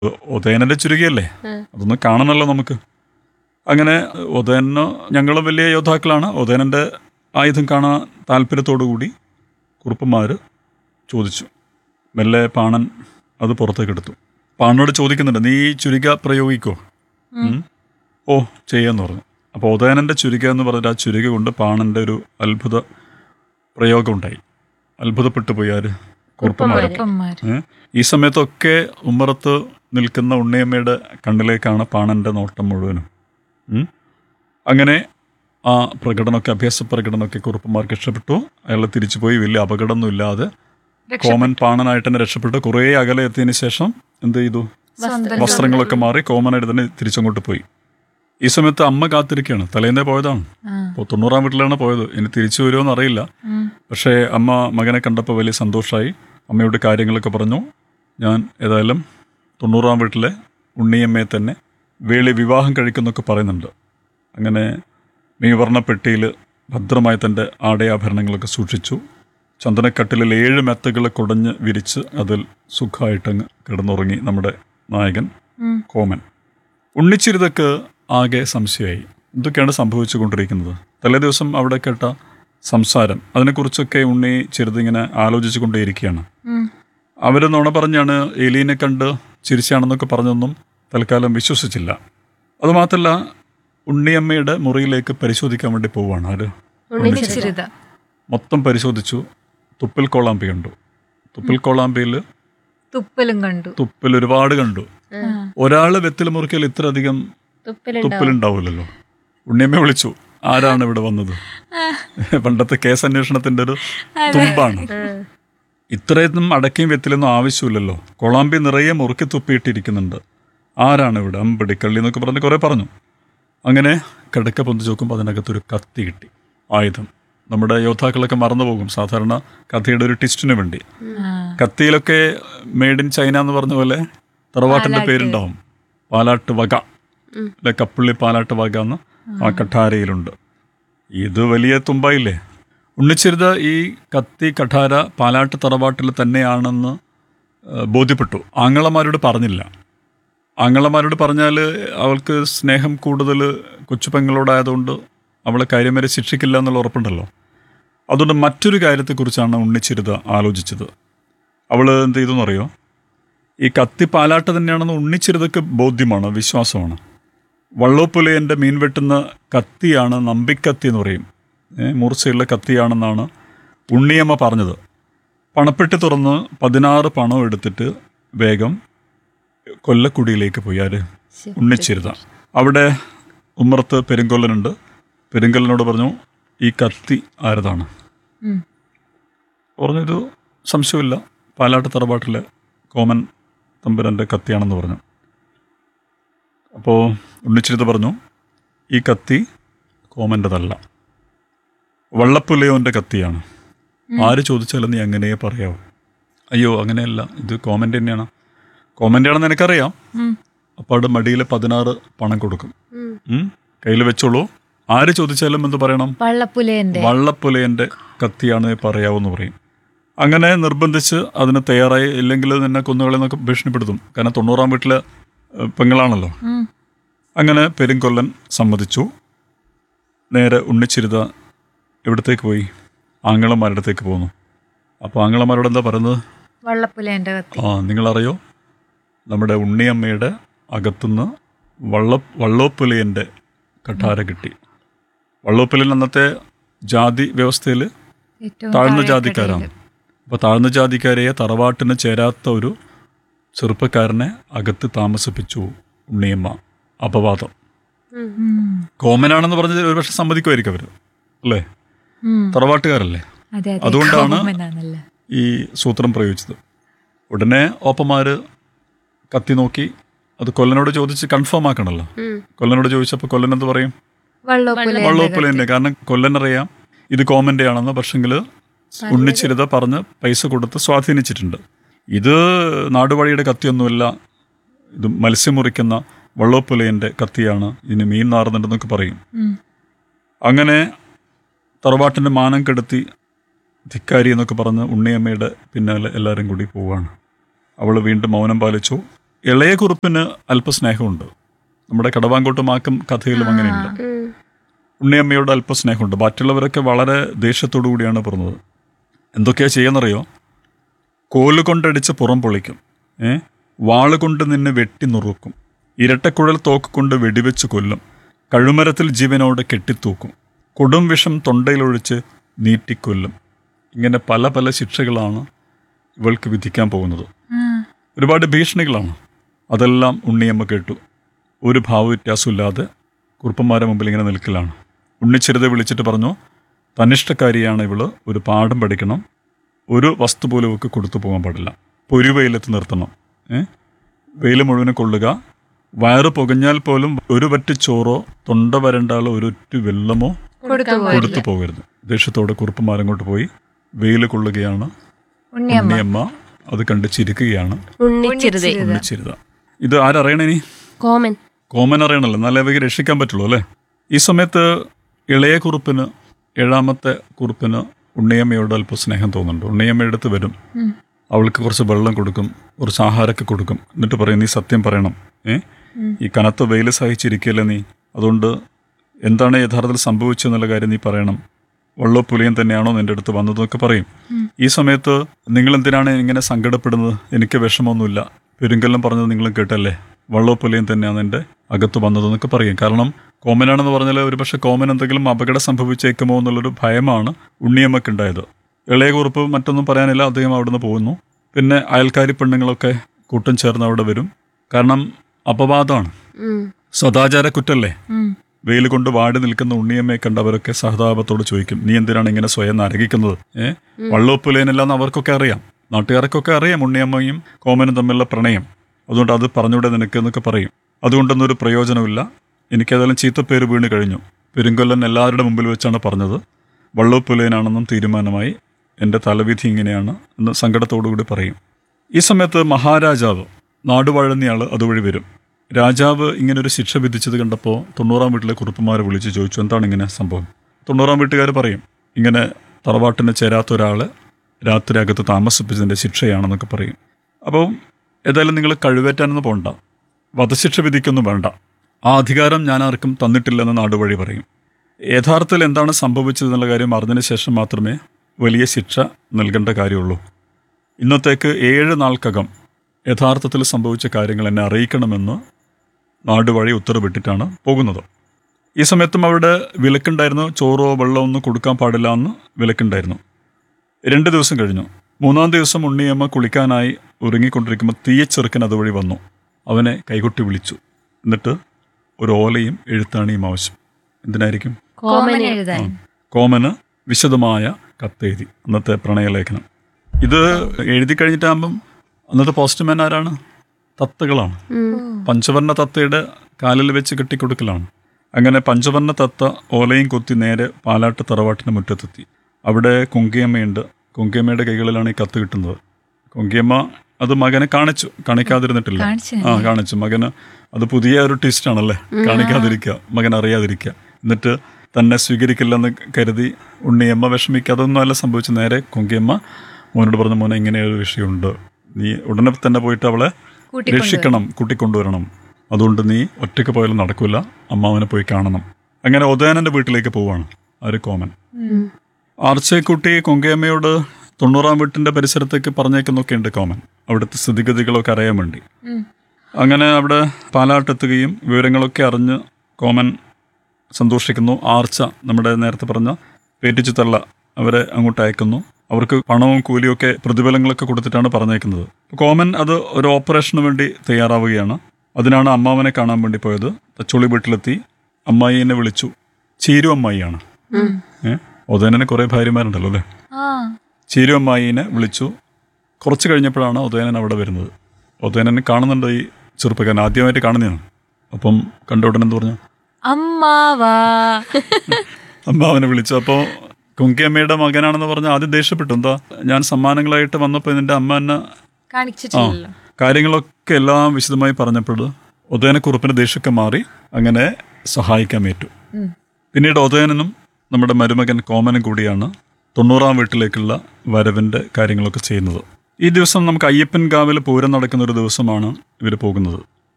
ഉദയനന്റെ ചുരുകിയല്ലേ അതൊന്ന് കാണണമല്ലോ നമുക്ക് അങ്ങനെ ഉദയനോ ഞങ്ങൾ വലിയ യോദ്ധാക്കളാണ് ഉദയനന്റെ ആയുധം കാണാൻ താല്പര്യത്തോടു കൂടി കുറുപ്പന്മാർ ചോദിച്ചു മെല്ലെ പാണൻ അത് പുറത്തേക്ക് എടുത്തു പാണനോട് ചോദിക്കുന്നുണ്ട് നീ ഈ ചുരിക പ്രയോഗിക്കോ ഉം. ഓ ചെയ്യാന്ന് പറഞ്ഞു അപ്പോൾ ഉദയനന്റെ ചുരിക എന്ന് പറഞ്ഞിട്ട് ആ ചുരിക കൊണ്ട് പാണന്റെ ഒരു അത്ഭുത പ്രയോഗം ഉണ്ടായി അത്ഭുതപ്പെട്ടു പോയി ആര് കുറുപ്പന്മാർ കുറുപ്പന്മാർ ഏ? ഈ സമയത്തൊക്കെ ഉമ്മറത്ത് നിൽക്കുന്ന ഉണ്ണിയമ്മയുടെ കണ്ണിലേക്കാണ് പാണന്റെ നോട്ടം മുഴുവനും ഉം? അങ്ങനെ ആ പ്രകടനമൊക്കെ അഭ്യാസ പ്രകടനമൊക്കെ കുറുപ്പന്മാർക്ക് ഇഷ്ടപ്പെട്ടു അയാൾ തിരിച്ചുപോയി വലിയ അപകടമൊന്നും ഇല്ലാതെ കോമൻ പാണനായിട്ട് തന്നെ രക്ഷപ്പെട്ടു കുറേ അകലെ എത്തിയതിന് ശേഷം എന്ത് ചെയ്തു സ്വന്തം വസ്ത്രങ്ങളൊക്കെ മാറി കോമനായിട്ട് തന്നെ തിരിച്ചങ്ങോട്ട് പോയി ഈ സമയത്ത് അമ്മ കാത്തിരിക്കുകയാണ് തലേന്നേ പോയതാണ് ആ. അപ്പോൾ തൊണ്ണൂറാം വീട്ടിലാണ് പോയത് ഇനി തിരിച്ചു വരുമോ എന്നറിയില്ല ഉം. പക്ഷേ അമ്മ മകനെ കണ്ടപ്പോൾ വലിയ സന്തോഷമായി അമ്മയോട് കാര്യങ്ങളൊക്കെ പറഞ്ഞു ഞാൻ ഏതായാലും തൊണ്ണൂറാം വീട്ടിലെ ഉണ്ണിയമ്മയെ തന്നെ വേളി വിവാഹം കഴിക്കുന്നൊക്കെ പറയുന്നുണ്ട് അങ്ങനെ മീവർണ്ണ പെട്ടിയിൽ ഭദ്രമായി തൻ്റെ ആടയാഭരണങ്ങളൊക്കെ സൂക്ഷിച്ചു ചന്ദനക്കട്ടിലിൽ ഏഴ് മെത്തകൾ കുടഞ്ഞ് വിരിച്ച് അതിൽ സുഖമായിട്ടങ്ങ് കിടന്നുറങ്ങി നമ്മുടെ നായകൻ ഉം. കോമൻ ഉണ്ണിച്ചിരുതക്ക് ആകെ സംശയമായി എന്തൊക്കെയാണ് സംഭവിച്ചുകൊണ്ടിരിക്കുന്നത് തലേ ദിവസം അവിടെ കേട്ട സംസാരം അതിനെക്കുറിച്ചൊക്കെ ഉണ്ണി ചെറുതിങ്ങനെ ആലോചിച്ചു കൊണ്ടേയിരിക്കുകയാണ് ഉം. അവർ നുണ പറഞ്ഞാണ് എലീനെ കണ്ട് ചിരിച്ചാണെന്നൊക്കെ പറഞ്ഞൊന്നും തൽക്കാലം വിശ്വസിച്ചില്ല അതുമാത്രല്ല ഉണ്ണിയമ്മയുടെ മുറിയിലേക്ക് പരിശോധിക്കാൻ വേണ്ടി പോവാണ് ആര് ഉണ്ണിച്ചിരുത മൊത്തം പരിശോധിച്ചു തുപ്പിൽ കോളാമ്പി കണ്ടു തുപ്പിൽ കോളാമ്പിയിൽ തുപ്പലും കണ്ടു തുപ്പിൽ ഒരുപാട് കണ്ടു ആ. ഒരാൾ വെത്തിൽ മുറിക്കൽ ഇത്രയധികം തുപ്പലുണ്ടാവില്ലല്ലോ ഉണ്ണിയമ്മ വിളിച്ചു ആരാണ് ഇവിടെ വന്നത് പണ്ടത്തെ കേസ് അന്വേഷണത്തിന്റെ ഒരു തുമ്പാണ് ഇത്രയൊന്നും അടക്കയും വെത്തിലൊന്നും ആവശ്യമില്ലല്ലോ കൊളാമ്പി നിറയെ മുറുക്കി തുപ്പിയിട്ടിരിക്കുന്നുണ്ട് ആരാണ് ഇവിടെ അമ്പടിക്കള്ളി എന്നൊക്കെ പറഞ്ഞ് കുറേ പറഞ്ഞു അങ്ങനെ കിടക്ക പൊന്തിച്ച് നോക്കുമ്പോൾ അതിനകത്തൊരു കത്തി കിട്ടി ആയുധം നമ്മുടെ യോദ്ധാക്കളൊക്കെ മറന്നു പോകും സാധാരണ കത്തിയുടെ ഒരു ടിസ്റ്റിന് വേണ്ടി ആ. കത്തിയിലൊക്കെ മെയ്ഡ് ഇൻ ചൈന എന്ന് പറഞ്ഞ പോലെ തറവാട്ടിന്റെ പേരുണ്ടാവും പാലാട്ട് വക അല്ലെ കപ്പുള്ളി പാലാട്ട് വക എന്ന് ആ കഠാരയിലുണ്ട് ഇത് വലിയ തുമ്പായില്ലേ ഉണ്ണിച്ചിരുത ഈ കത്തി കഠാര പാലാട്ട് തറവാട്ടിൽ തന്നെയാണെന്ന് ആ, ബോധ്യപ്പെട്ടു ആങ്ങളമാരോട് പറഞ്ഞില്ല ആങ്ങളമാരോട് പറഞ്ഞാൽ അവൾക്ക് സ്നേഹം കൂടുതൽ കൊച്ചുപെങ്ങളോടായതുകൊണ്ട് അവളെ കാര്യം വരെ ശിക്ഷിക്കില്ല എന്നുള്ള ഉറപ്പുണ്ടല്ലോ അതുകൊണ്ട് മറ്റൊരു കാര്യത്തെക്കുറിച്ചാണ് ഉണ്ണിച്ചിരുത ആലോചിച്ചത് അവൾ എന്ത് ചെയ്തെന്നറിയോ ഈ കത്തി പാലാട്ട് തന്നെയാണെന്ന് ഉണ്ണിച്ചിരുതൊക്കെ ബോധ്യമാണ് വിശ്വാസമാണ് വള്ളോപ്പുലയൻ്റെ മീൻ വെട്ടുന്ന കത്തിയാണ് നമ്പിക്കത്തി എന്ന് പറയും ഏ, മൂർച്ചയുള്ള കത്തിയാണെന്നാണ് ഉണ്ണിയമ്മ പറഞ്ഞത് പണപ്പെട്ടി തുറന്ന് പതിനാറ് പണം എടുത്തിട്ട് വേഗം കൊല്ലക്കുടിയിലേക്ക് പോയി ആര് ഉണ്ണിച്ചിരുത അവിടെ ഉമ്മറത്ത് പെരുങ്കൊല്ലനുണ്ട് പെരുങ്കൊല്ലനോട് പറഞ്ഞു ഈ കത്തി ആരതാണ് ഉം. പറഞ്ഞൊരു സംശയമില്ല പാലാട്ട് തറവാട്ടിലെ കോമൻ തമ്പുരാൻ്റെ കത്തിയാണെന്ന് പറഞ്ഞു അപ്പോൾ ഉണ്ണിച്ചിരുത്ത് പറഞ്ഞു ഈ കത്തി കോമൻ്റെതല്ല വള്ളപ്പുലയോൻ്റെ കത്തിയാണ് ആര് ചോദിച്ചാലും നീ അങ്ങനെയേ പറയാവൂ അയ്യോ അങ്ങനെയല്ല ഇത് കോമൻ്റ് തന്നെയാണ് കോമൻ്റ് ആണെന്ന് എനിക്കറിയാം ഉം. അപ്പോൾ അവിടെ മടിയിൽ പതിനാറ് പണം കൊടുക്കും കയ്യിൽ വെച്ചോളൂ ആര് ചോദിച്ചാലും എന്ത് പറയണം വള്ളപ്പുലയന്റെ വള്ളപ്പുലയൻ്റെ കത്തിയാണെന്ന് പറയാവെന്ന് പറയും അങ്ങനെ നിർബന്ധിച്ച് അതിന് തയ്യാറായി ഇല്ലെങ്കിൽ നിന്നെ കൊന്നുകളെന്നൊക്കെ ഭീഷണിപ്പെടുത്തും കാരണം തൊണ്ണൂറാം വീട്ടിലെ ഏഹ്, പെങ്ങളാണല്ലോ ഉം. അങ്ങനെ പെരുങ്കൊല്ലൻ സമ്മതിച്ചു നേരെ ഉണ്ണിച്ചിരുത എവിടത്തേക്ക് പോയി ആങ്ങളമാരുടെ അടുത്തേക്ക് പോന്നു അപ്പോൾ ആങ്ങളമാരോട് എന്താ പറയുന്നത് വള്ളപ്പുലയന്റെ കത്തി ആ നിങ്ങളറിയോ നമ്മുടെ ഉണ്ണിയമ്മയുടെ അകത്തുനിന്ന് വള്ള വള്ളോപ്പുലയൻ്റെ കഠാര കിട്ടി വള്ളോപ്പുലൻ അന്നത്തെ ജാതി വ്യവസ്ഥയിൽ ഏറ്റവും താഴ്ന്ന താഴെക്കടയില്. ജാതിക്കാരാണ് അപ്പോൾ താഴ്ന്ന ജാതിക്കാരെ തറവാട്ടിന് ചേരാത്ത ഒരു ചെറുപ്പക്കാരനെ അകത്ത് താമസിപ്പിച്ചു ഉണ്ണിയമ്മ അപവാദം ഉം. കോമനാണെന്ന് പറഞ്ഞത് ഒരുപക്ഷെ സമ്മതിക്കുമായിരിക്കും അവർ അല്ലേ ഉം. തറവാട്ടുകാരല്ലേ അതെ അതെ അതുകൊണ്ടാണ് കോമനാണല്ലോ. ഈ സൂത്രം പ്രയോഗിച്ചത് ഉടനെ ഓപ്പന്മാര് കത്തി നോക്കി അത് കൊല്ലനോട് ചോദിച്ച് കൺഫേം ആക്കണല്ലോ കൊല്ലനോട് ചോദിച്ചപ്പോൾ കൊല്ലൻ എന്ത് പറയും വള്ളപ്പുലയന്റെ വള്ളോപ്പുലേൻ്റെ കാരണം കൊല്ലനറിയാം ഇത് കോമൻ്റെ ആണെന്ന് പക്ഷെങ്കിൽ ഉണ്ണിച്ചിരുത പറഞ്ഞ് പൈസ കൊടുത്ത് സ്വാധീനിച്ചിട്ടുണ്ട് ഇത് നാടുവഴിയുടെ കത്തിയൊന്നുമില്ല ഇത് മത്സ്യം മുറിക്കുന്ന വള്ളോപ്പുലയൻ്റെ കത്തിയാണ് ഇതിന് മീൻ നാറുന്നുണ്ടെന്നൊക്കെ പറയും ഉം. അങ്ങനെ തറവാട്ടിൻ്റെ മാനം കെടുത്തി ധിക്കാരി എന്നൊക്കെ പറഞ്ഞ് ഉണ്ണിയമ്മയുടെ പിന്നാലെ എല്ലാവരും കൂടി പോവാണ് അവൾ വീണ്ടും മൗനം പാലിച്ചു ഇളയ കുറുപ്പിന് അല്പസ്നേഹമുണ്ട് നമ്മുടെ കടവാങ്കോട്ട് മാക്കം കഥയിലും അങ്ങനെയുണ്ട് ഉം. ഉണ്ണിയമ്മയോട് അല്പസ്നേഹമുണ്ട് ബാക്കിയുള്ളവരൊക്കെ വളരെ ദേഷ്യത്തോടു കൂടിയാണ് പറഞ്ഞത് എന്തൊക്കെയാ ചെയ്യുന്നറിയോ കോല് കൊണ്ടടിച്ച് പുറം പൊളിക്കും ഏ വാള് കൊണ്ട് നിന്നെ വെട്ടി നുറുക്കും ഇരട്ടക്കുഴൽ തോക്ക് കൊണ്ട് വെടിവെച്ച് കൊല്ലും കഴുമരത്തിൽ ജീവനോട് കെട്ടിത്തൂക്കും കൊടും വിഷം തൊണ്ടയിലൊഴിച്ച് നീട്ടിക്കൊല്ലും ഇങ്ങനെ പല പല ശിക്ഷകളാണ് ഇവൾക്ക് വിധിക്കാൻ പോകുന്നത് ഒരുപാട് ഭീഷണികളാണ് അതെല്ലാം ഉണ്ണിയമ്മ കേട്ടു ഒരു ഭാവവ്യത്യാസമില്ലാതെ കുറുപ്പന്മാരെ മുമ്പിൽ ഇങ്ങനെ നിൽക്കലാണ് ഉണ്ണിച്ചെറുതെ വിളിച്ചിട്ട് പറഞ്ഞു തനിഷ്ടക്കാരിയാണ് ഇവള് ഒരു പാഠം പഠിക്കണം ഒരു വസ്തു പോലും ഇവക്ക് കൊടുത്തു പോകാൻ പാടില്ല പൊരുവെയിലത്ത് നിർത്തണം ഏ വെയിൽ മുഴുവനും കൊള്ളുക വയറ് പുകഞ്ഞാൽ പോലും ഒരു പറ്റ് ചോറോ തൊണ്ട വരണ്ടാലോ ഒരു ഒറ്റ വെള്ളമോ കൊടുത്തു പോയി കൊടുത്തു പോകരുത് ദേഷ്യത്തോടെ കുറുപ്പന്മാരങ്ങോട്ട് പോയി വെയിൽ കൊള്ളുകയാണ് ഉണ്ണിയമ്മ ഉണ്ണിയമ്മ അത് കണ്ട് ചിരിക്കുകയാണ് ഉണ്ണിച്ചിരുതേ ഉണ്ണിച്ചിരുത ഇത് ആരറിയണേ ഇനി കോമൻ കോമൻ അറിയണല്ലോ എന്നാലേ അവയ്ക്ക് രക്ഷിക്കാൻ പറ്റുള്ളൂ അല്ലേ ഈ സമയത്ത് ഇളയ കുറുപ്പിന് ഏഴാമത്തെ കുറുപ്പിന് ഉണ്ണിയമ്മയോട് അല്പം സ്നേഹം തോന്നുന്നുണ്ട് ഉണ്ണിയമ്മ എടുത്ത് വരും അവൾക്ക് കുറച്ച് വെള്ളം കൊടുക്കും കുറച്ച് ആഹാരമൊക്കെ കൊടുക്കും എന്നിട്ട് പറയും നീ സത്യം പറയണം ഏ ഈ കനത്ത വെയിൽ സഹിച്ചിരിക്കുകയല്ലേ നീ അതുകൊണ്ട് എന്താണ് യഥാർത്ഥത്തിൽ സംഭവിച്ചെന്നുള്ള കാര്യം നീ പറയണം വള്ളോ പുലിയൻ തന്നെയാണോ നിന്റെ അടുത്ത് വന്നതെന്നൊക്കെ പറയും ഈ സമയത്ത് നിങ്ങൾ എന്തിനാണ് ഇങ്ങനെ സങ്കടപ്പെടുന്നത് എനിക്ക് വിഷമമൊന്നുമില്ല പെരുങ്കല്ലം പറഞ്ഞത് നിങ്ങളും കേട്ടല്ലേ വള്ളോ പുലിയൻ തന്നെയാണ് എൻ്റെ അകത്ത് വന്നതെന്നൊക്കെ പറയും കാരണം കോമനാണെന്ന് പറഞ്ഞാൽ ഒരുപക്ഷെ കോമൻ എന്തെങ്കിലും അപകടം സംഭവിച്ചേക്കുമോ എന്നുള്ളൊരു ഭയമാണ് ഉണ്ണിയമ്മക്കുണ്ടായത് ഇളയ കുറിപ്പ് മറ്റൊന്നും പറയാനില്ല അദ്ദേഹം അവിടുന്ന് പോകുന്നു പിന്നെ അയൽക്കാരി പെണ്ണുങ്ങളൊക്കെ കൂട്ടം ചേർന്ന് അവിടെ വരും കാരണം അപവാദമാണ് ഉം. സദാചാര കുറ്റല്ലേ ഉം. വെയിൽ കൊണ്ട് വാടി നിൽക്കുന്ന ഉണ്ണിയമ്മയെ കണ്ടവരൊക്കെ സഹതാപത്തോട് ചോദിക്കും നീ എന്തിനാണ് ഇങ്ങനെ സ്വയം നരകിക്കുന്നത് ഏ വള്ളൊപ്പുലേനല്ലാന്ന് അവർക്കൊക്കെ അറിയാം നാട്ടുകാർക്കൊക്കെ അറിയാം ഉണ്ണിയമ്മയും കോമനും തമ്മിലുള്ള പ്രണയം അതുകൊണ്ട് അത് പറഞ്ഞൂടെ നിനക്ക് എന്നൊക്കെ പറയും അതുകൊണ്ടൊന്നും ഒരു പ്രയോജനമില്ല എനിക്കേതായാലും ചീത്തപ്പേര് വീണ് കഴിഞ്ഞു പെരുങ്കൊല്ലൻ എല്ലാവരുടെ മുമ്പിൽ വെച്ചാണ് പറഞ്ഞത് വള്ളൊപ്പുലേനാണെന്നും തീരുമാനമായി എൻ്റെ തലവിധി ഇങ്ങനെയാണ് എന്ന് സങ്കടത്തോടുകൂടി പറയും ഈ സമയത്ത് മഹാരാജാവ് നാടുവാഴുന്നയാൾ അതുവഴി വരും രാജാവ് ഇങ്ങനെ ഒരു ശിക്ഷ വിധിച്ചത് കണ്ടപ്പോൾ തൊണ്ണൂറാം വീട്ടിലെ കുറുപ്പന്മാരെ വിളിച്ച് ചോദിച്ചു എന്താണ് ഇങ്ങനെ സംഭവം തൊണ്ണൂറാം വീട്ടുകാർ പറയും ഇങ്ങനെ തറവാട്ടിന് ചേരാത്ത ഒരാളെ രാത്രി അകത്ത് താമസിപ്പിച്ചതിൻ്റെ ശിക്ഷയാണെന്നൊക്കെ പറയും അപ്പോൾ ഏതായാലും നിങ്ങൾ കഴിവേറ്റാനൊന്നും പോകണ്ട വധശിക്ഷ വിധിക്കൊന്നും വേണ്ട ആ അധികാരം ഞാൻ ആർക്കും തന്നിട്ടില്ലെന്ന് നാടുവഴി പറയും യഥാർത്ഥത്തിൽ എന്താണ് സംഭവിച്ചതെന്നുള്ള കാര്യം അറിഞ്ഞതിന് ശേഷം മാത്രമേ വലിയ ശിക്ഷ നൽകേണ്ട കാര്യമുള്ളൂ ഇന്നത്തേക്ക് ഏഴ് നാൾക്കകം യഥാർത്ഥത്തിൽ സംഭവിച്ച കാര്യങ്ങൾ എന്നെ അറിയിക്കണമെന്ന് നാടുവഴി ഉത്തരവിട്ടിട്ടാണ് പോകുന്നത് ഈ സമയത്തും അവിടെ വിലക്കുണ്ടായിരുന്നു ചോറോ വെള്ളമോ ഒന്നും കൊടുക്കാൻ പാടില്ല എന്ന് വിലക്കുണ്ടായിരുന്നു രണ്ട് ദിവസം കഴിഞ്ഞു മൂന്നാം ദിവസം ഉണ്ണിയമ്മ കുളിക്കാനായി ഒരുങ്ങിക്കൊണ്ടിരിക്കുമ്പോൾ തീയച്ചെറുക്കൻ അതുവഴി വന്നു അവനെ കൈകൊട്ടി വിളിച്ചു എന്നിട്ട് ഒരു ഓലയും എഴുത്താണിയും ആവശ്യം എന്തിനായിരിക്കും കോമൻ എഴുതാൻ കോമന് വിശദമായ കത്തെഴുതി അന്നത്തെ പ്രണയലേഖനം ഇത് എഴുതി കഴിഞ്ഞിട്ടാകുമ്പം അന്നത്തെ പോസ്റ്റ്മാൻ ആരാണ് തത്തകളാണ് പഞ്ചവർണ്ണ തത്തയുടെ കാലിൽ വെച്ച് കെട്ടിക്കൊടുക്കലാണ് അങ്ങനെ പഞ്ചവർണ്ണ തത്ത ഓലയും കൊത്തി നേരെ പാലാട്ട് തറവാട്ടിന് മുറ്റത്തെത്തി അവിടെ കുങ്കിയമ്മയുണ്ട് കുങ്കിയമ്മയുടെ കൈകളിലാണ് ഈ കത്ത് കിട്ടുന്നത് കുങ്കിയമ്മ അത് മകനെ കാണിച്ചു കാണിക്കാതിരുന്നിട്ടില്ല കാണിച്ചു ആ കാണിച്ചു മകന് അത് പുതിയ ഒരു ട്വിസ്റ്റ് ആണല്ലേ കാണിക്കാതിരിക്കുക മകൻ അറിയാതിരിക്കുക എന്നിട്ട് തന്നെ സ്വീകരിക്കില്ലെന്ന് കരുതി ഉണ്ണിയമ്മ വിഷമിക്കുക അതൊന്നും അല്ല സംഭവിച്ചു നേരെ കുങ്കിയമ്മ മോനോട് പറഞ്ഞു മോനെ ഇങ്ങനെ ഒരു വിഷയമുണ്ട് നീ ഉടനെ തന്നെ പോയിട്ട് അവളെ രക്ഷിക്കണം കൂട്ടിക്കൊണ്ടുവരണം അതുകൊണ്ട് നീ ഒറ്റയ്ക്ക് പോയാലും നടക്കില്ല അമ്മാവനെ പോയി കാണണം അങ്ങനെ ഒതേനന്റെ വീട്ടിലേക്ക് പോവാണ് ആര് കോമൻ ആർച്ചേക്കുട്ടി കൊങ്കയമ്മയോട് തൊണ്ണൂറാം വീട്ടിന്റെ പരിസരത്തേക്ക് പറഞ്ഞേക്കുന്നൊക്കെ ഉണ്ട് കോമൻ അവിടുത്തെ സ്ഥിതിഗതികളൊക്കെ അറിയാൻ വേണ്ടി അങ്ങനെ അവിടെ പാലാട്ടെത്തുകയും വിവരങ്ങളൊക്കെ അറിഞ്ഞ് കോമൻ സന്തോഷിക്കുന്നു ആർച്ച നമ്മുടെ നേരത്തെ പറഞ്ഞ പേറ്റിച്ചു തള്ള അവരെ അങ്ങോട്ട് അയക്കുന്നു അവർക്ക് പണവും കൂലിയും ഒക്കെ പ്രതിഫലങ്ങളൊക്കെ കൊടുത്തിട്ടാണ് പറഞ്ഞേക്കുന്നത് കോമൻ അത് ഒരു ഓപ്പറേഷന് വേണ്ടി തയ്യാറാവുകയാണ് അതിനാണ് അമ്മാവനെ കാണാൻ വേണ്ടി പോയത് തച്ചോളി വീട്ടിലെത്തി അമ്മായിനെ വിളിച്ചു ചീരു അമ്മായിയാണ് ഏഹ് ഉദയനന് കുറേ ഭാര്യമാരുണ്ടല്ലോ അല്ലേ ആ ചീരു അമ്മായിനെ വിളിച്ചു കുറച്ച് കഴിഞ്ഞപ്പോഴാണ് ഉദയനൻ അവിടെ വരുന്നത് ഉദയനനെ കാണുന്നുണ്ട് ഈ ചെറുപ്പക്കാരൻ ആദ്യമായിട്ട് കാണുന്നതാണ് അപ്പം കണ്ട ഉടനെ എന്ത് പറഞ്ഞു അമ്മാവാ അമ്മാവനെ വിളിച്ചു അപ്പോൾ കുങ്കിയമ്മയുടെ മകനാണെന്ന് പറഞ്ഞ് ആദ്യം ദേഷ്യപ്പെട്ടു എന്താ ഞാൻ സമ്മാനങ്ങളായിട്ട് വന്നപ്പോൾ നിന്റെ അമ്മ എന്നെ ആ കാണിച്ചിട്ടില്ലല്ലോ കാര്യങ്ങളൊക്കെ എല്ലാം വിശദമായി പറഞ്ഞപ്പോൾ ഉദയനക്കുറുപ്പിന് ദേഷ്യമൊക്കെ മാറി അങ്ങനെ സഹായിക്കാൻ ഏറ്റു ഉം. പിന്നീട് ഉദയനനും നമ്മുടെ മരുമകൻ കോമനും കൂടിയാണ് തൊണ്ണൂറാം വീട്ടിലേക്കുള്ള വരവിൻ്റെ കാര്യങ്ങളൊക്കെ ചെയ്യുന്നത് ഈ ദിവസം നമുക്ക് അയ്യപ്പൻ കാവിൽ പൂരം നടക്കുന്ന ഒരു ദിവസമാണ് ഇവർ പോകുന്നത്